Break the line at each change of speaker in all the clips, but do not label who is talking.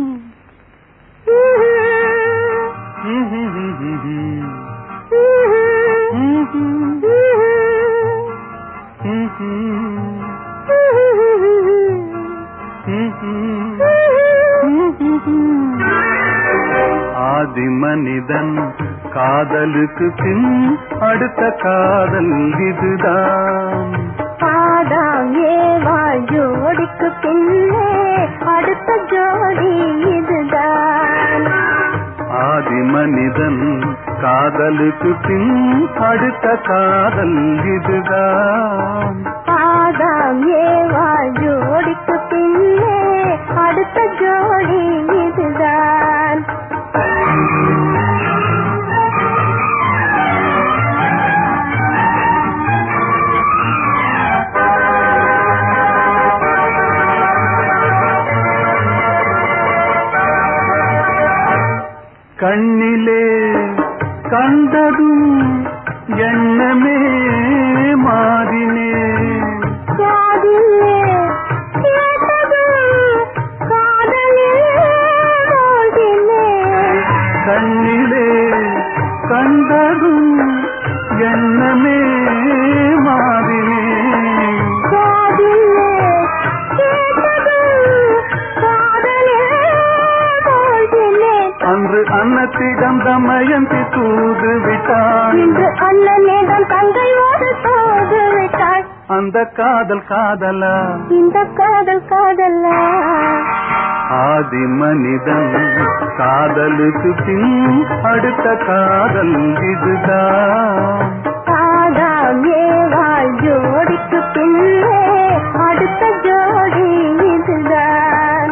ஆதி மனிதன் காதலுக்கு பின் அடுத்த காதல் இதுதான்
ஆதாம் ஏவாள் ஜோடிக்கு பின்னே அடுத்த ஜோடி இதுதான்
ஆதி மனிதன் காதலுக்கு பின் அடுத்த காதல் இதுதான்
ஆதாம் ஏவாள் ஜோடிக்கு பின்னே அடுத்த ஜோடி இதுதான்
கண்ணிலே கண்டதும் எண்ணமே மாறினே
காதிலே கேட்டதும் காதலில் மூழ்கினேன்.
கண்ணிலே கண்டதும் எண்ணமே மாறினே
காதிலே கேட்டதும் காதலில் மூழ்கினேன்.
அன்று அன்னத்திடம் தமயந்தி தூது விட்டாள்
இன்று அண்ணனிடம் தங்கையோடு தோது விட்டாள்
அந்த காதல் காதலா
இந்த காதல் காதல்லா
ஆதி மனிதன் காதலுக்கு பின் அடுத்த காதல் இதுதான்
ஆதாம் ஏவாள் ஜோடிக்கு பின்னே அடுத்த ஜோடி இதுதான்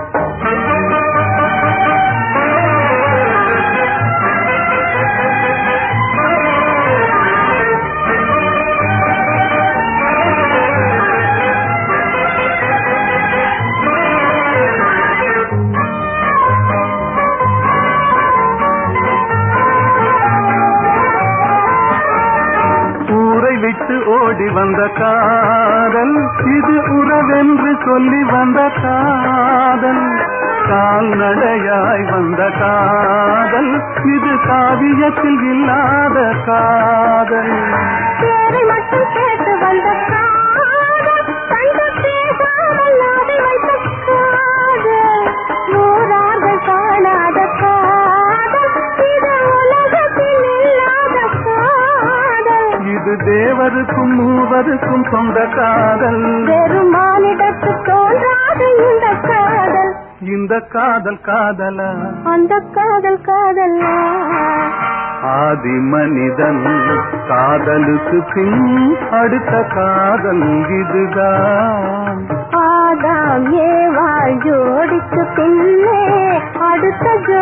ஊரை விட்டு ஓடி வந்த காதல் இது உறவென்று சொல்லி வந்த காதல் கால்நடையாய் வந்த காதல் இது காவியத்தில் இல்லாத காதல்
பேரை மட்டும் கேட்டு வந்த காதல் கண்டு பேசாமல் நாடி வைத்த காதல் நூறார்கள் காணாத காதல் இது உலகத்தில் இல்லாத காதல்
இது தேவருக்கும் மூவருக்கும் சொந்த காதல்
வெறும் மானிடத்து தோன்றாத இந்த காதல்
இந்த காதல் காதலா
அந்த காதல் காதல்லா
ஆதி மனிதன் காதலுக்கு பின் அடுத்த காதல் இதுதான்
ஆதாம் ஏவாள் ஜோடிக்கு பின்னே அடுத்த ஜோடி